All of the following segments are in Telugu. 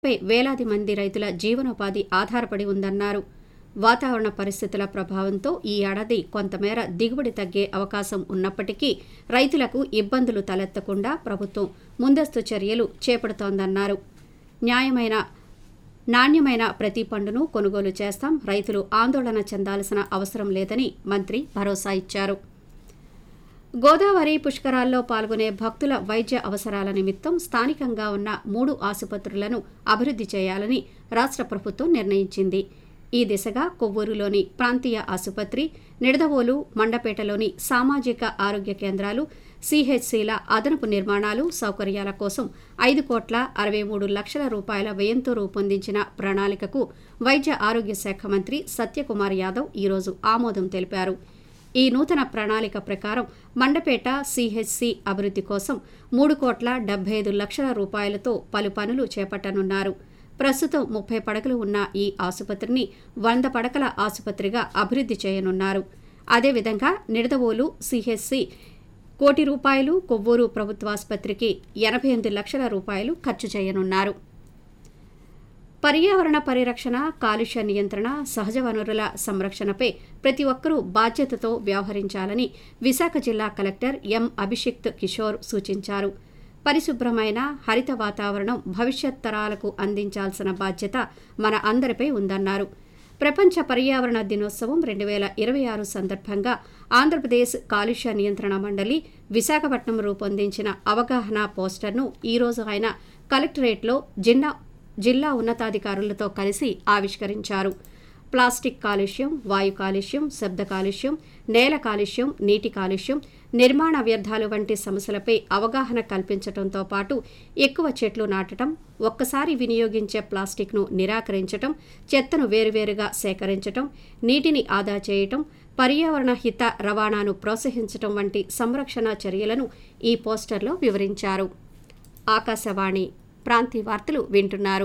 పై వేలాది మంది రైతుల జీవనోపాధి ఆధారపడి ఉందన్నారు వాతావరణ పరిస్థితుల ప్రభావంతో ఈ ఏడాది కొంతమేర దిగుబడి తగ్గే అవకాశం ఉన్నప్పటికీ రైతులకు ఇబ్బందులు తలెత్తకుండా ప్రభుత్వం ముందస్తు చర్యలు చేపడుతోందన్నారు న్యాయమైన నాణ్యమైన ప్రతి పండును కొనుగోలు చేస్తాం రైతులు ఆందోళన చెందాల్సిన అవసరం లేదని మంత్రి భరోసా ఇచ్చారు గోదావరి పుష్కరాల్లో పాల్గొనే భక్తుల వైద్య అవసరాల నిమిత్తం స్థానికంగా ఉన్న మూడు ఆసుపత్రులను అభివృద్ధి చేయాలని రాష్ట్ర ప్రభుత్వం నిర్ణయించింది ఈ దిశగా కొవ్వూరులోని ప్రాంతీయ ఆసుపత్రి నిడదవోలు మండపేటలోని సామాజిక ఆరోగ్య కేంద్రాలు సిహెచ్సిల అదనపు నిర్మాణాలు సౌకర్యాల కోసం ఐదు కోట్ల అరవై మూడు లక్షల రూపాయల వ్యయంతో రూపొందించిన ప్రణాళికకు వైద్య ఆరోగ్య శాఖ మంత్రి సత్యకుమార్ యాదవ్ ఈరోజు ఆమోదం తెలిపారు ఈ నూతన ప్రణాళిక ప్రకారం మండపేట సిహెచ్సి అభివృద్ధి కోసం మూడు కోట్ల డెబ్బై ఐదు లక్షల రూపాయలతో పలు పనులు చేపట్టనున్నారు ప్రస్తుతం ముప్పై పడకలు ఉన్న ఈ ఆసుపత్రిని వంద పడకల ఆసుపత్రిగా అభివృద్ధి చేయనున్నారు అదేవిధంగా నిడదవోలు సిహెచ్సి కోటి రూపాయలు కొవ్వూరు ప్రభుత్వాసుపత్రికి ఎనభై ఎనిమిది లక్షల రూపాయలు ఖర్చు చేయనున్నారు పర్యావరణ పరిరక్షణ కాలుష్య నియంత్రణ సహజ వనరుల సంరక్షణపై ప్రతి ఒక్కరూ బాధ్యతతో వ్యవహరించాలని విశాఖ జిల్లా కలెక్టర్ ఎం అభిషిక్త్ కిషోర్ సూచించారు పరిశుభ్రమైన హరిత వాతావరణం భవిష్యత్ తరాలకు అందించాల్సిన బాధ్యత మన అందరిపై ఉందన్నారు ప్రపంచ పర్యావరణ దినోత్సవం రెండు వేల ఇరవై ఆరు సందర్భంగా ఆంధ్రప్రదేశ్ కాలుష్య నియంత్రణ మండలి విశాఖపట్నం రూపొందించిన అవగాహన పోస్టర్ను ఈరోజు ఆయన కలెక్టరేట్లో జిల్లా జిల్లా ఉన్నతాధికారులతో కలిసి ఆవిష్కరించారు ప్లాస్టిక్ కాలుష్యం వాయు కాలుష్యం శబ్ద కాలుష్యం నేల కాలుష్యం నీటి కాలుష్యం నిర్మాణ వ్యర్థాలు వంటి సమస్యలపై అవగాహన కల్పించడంతో పాటు ఎక్కువ చెట్లు నాటడం ఒక్కసారి వినియోగించే ప్లాస్టిక్ను నిరాకరించటం చెత్తను వేరువేరుగా సేకరించటం నీటిని ఆదా చేయటం పర్యావరణ హిత రవాణాను ప్రోత్సహించటం వంటి సంరక్షణ చర్యలను ఈ పోస్టర్లో వివరించారు ఆకాశవాణి ప్రాంతీయ వార్తలు వింటున్నారు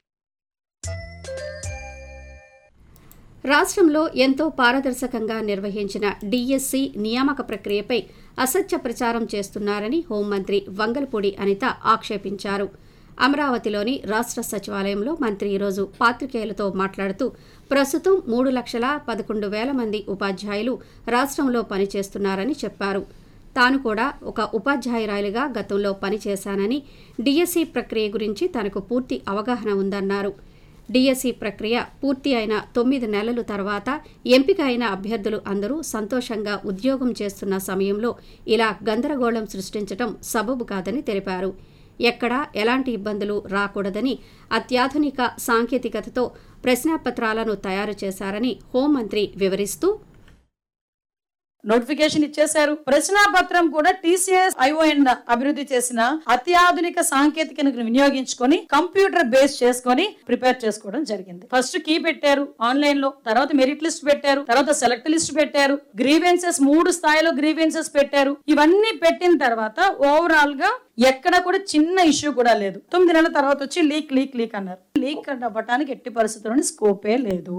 రాష్ట్రంలో ఎంతో పారదర్శకంగా నిర్వహించిన డీఎస్సీ నియామక ప్రక్రియపై అసత్య ప్రచారం చేస్తున్నారని హోంమంత్రి వంగల్పూడి అనిత ఆక్షేపించారు అమరావతిలోని రాష్ట్ర సచివాలయంలో మంత్రి ఈరోజు పాత్రికేయులతో మాట్లాడుతూ ప్రస్తుతం మూడు లక్షల పదకొండు వేల మంది ఉపాధ్యాయులు రాష్ట్రంలో పనిచేస్తున్నారని చెప్పారు తాను కూడా ఒక ఉపాధ్యాయురాలిగా గతంలో పనిచేశానని డీఎస్సీ ప్రక్రియ గురించి తనకు పూర్తి అవగాహన ఉందన్నారు డిఎస్సి ప్రక్రియ పూర్తి అయిన తొమ్మిది నెలల తర్వాత ఎంపిక అయిన అభ్యర్థులు అందరూ సంతోషంగా ఉద్యోగం చేస్తున్న సమయంలో ఇలా గందరగోళం సృష్టించడం సబబు కాదని తెలిపారు ఎక్కడా ఎలాంటి ఇబ్బందులు రాకూడదని అత్యాధునిక సాంకేతికతతో ప్రశ్నాపత్రాలను తయారు చేశారని హోంమంత్రి వివరిస్తూ నోటిఫికేషన్ ఇచ్చేశారు ప్రశ్నాపత్రం కూడా టీసీఎస్ ఐఓఎన్ అభివృద్ధి చేసిన అత్యాధునిక సాంకేతికతను వినియోగించుకొని కంప్యూటర్ బేస్ చేసుకొని ప్రిపేర్ చేసుకోవడం జరిగింది ఫస్ట్ కీ పెట్టారు ఆన్లైన్ లో తర్వాత మెరిట్ లిస్ట్ పెట్టారు తర్వాత సెలెక్ట్ లిస్ట్ పెట్టారు గ్రీవెన్సెస్ మూడు స్థాయిలో గ్రీవెన్సెస్ పెట్టారు ఇవన్నీ పెట్టిన తర్వాత ఓవరాల్ గా ఎక్కడ కూడా చిన్న ఇష్యూ కూడా లేదు తొమ్మిది నెలల తర్వాత వచ్చి లీక్ లీక్ లీక్ అన్నారు లీక్ అవ్వటానికి ఎట్టి పరిస్థితుల్లోని స్కోపే లేదు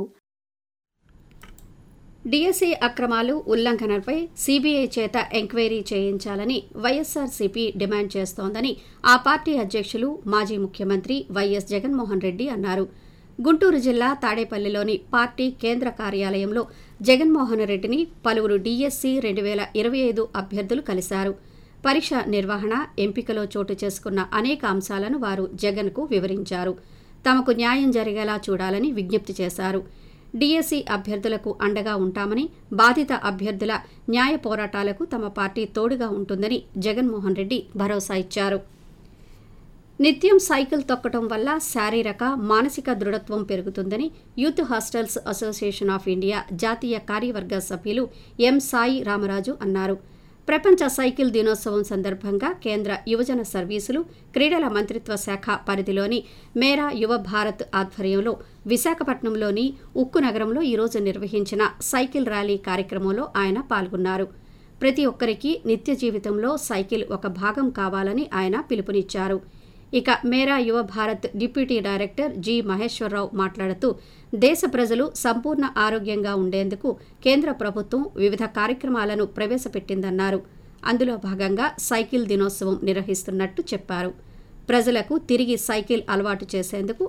డిఎస్సీ అక్రమాలు ఉల్లంఘనలపై సీబీఐ చేత ఎంక్వైరీ చేయించాలని వైఎస్సార్సీపీ డిమాండ్ చేస్తోందని ఆ పార్టీ అధ్యక్షులు మాజీ ముఖ్యమంత్రి వైఎస్ జగన్మోహన్ రెడ్డి అన్నారు గుంటూరు జిల్లా తాడేపల్లిలోని పార్టీ కేంద్ర కార్యాలయంలో జగన్మోహన్ రెడ్డిని పలువురు డిఎస్సీ రెండు వేల ఇరవై ఐదు అభ్యర్థులు కలిశారు పరీక్ష నిర్వహణ ఎంపికలో చోటు చేసుకున్న అనేక అంశాలను వారు జగన్కు వివరించారు తమకు న్యాయం జరిగేలా చూడాలని విజ్ఞప్తి చేశారు డిఎస్సి అభ్యర్థులకు అండగా ఉంటామని బాధిత అభ్యర్థుల న్యాయ పోరాటాలకు తమ పార్టీ తోడుగా ఉంటుందని జగన్మోహన్ రెడ్డి భరోసా ఇచ్చారు నిత్యం సైకిల్ తొక్కటం వల్ల శారీరక మానసిక దృఢత్వం పెరుగుతుందని youth hostels association of India జాతీయ కార్యవర్గ సభ్యులు ఎం సాయి రామరాజు అన్నారు ప్రపంచ సైకిల్ దినోత్సవం సందర్భంగా కేంద్ర యువజన సర్వీసులు క్రీడల మంత్రిత్వ శాఖ పరిధిలోని మేరా యువ భారత్ ఆధ్వర్యంలో విశాఖపట్నంలోని ఉక్కు నగరంలో ఈరోజు నిర్వహించిన సైకిల్ ర్యాలీ కార్యక్రమంలో ఆయన పాల్గొన్నారు ప్రతి ఒక్కరికి నిత్య జీవితంలో సైకిల్ ఒక భాగం కావాలని ఆయన పిలుపునిచ్చారు ఇక Mera Yuva Bharat deputy director G Maheswararao మాట్లాడుతూ దేశ ప్రజలు సంపూర్ణ ఆరోగ్యంగా ఉండేందుకు కేంద్ర ప్రభుత్వం వివిధ కార్యక్రమాలను ప్రవేశపెట్టిందన్నారు అందులో భాగంగా సైకిల్ దినోత్సవం నిర్వహిస్తున్నట్టు చెప్పారు ప్రజలకు తిరిగి సైకిల్ అలవాటు చేసేందుకు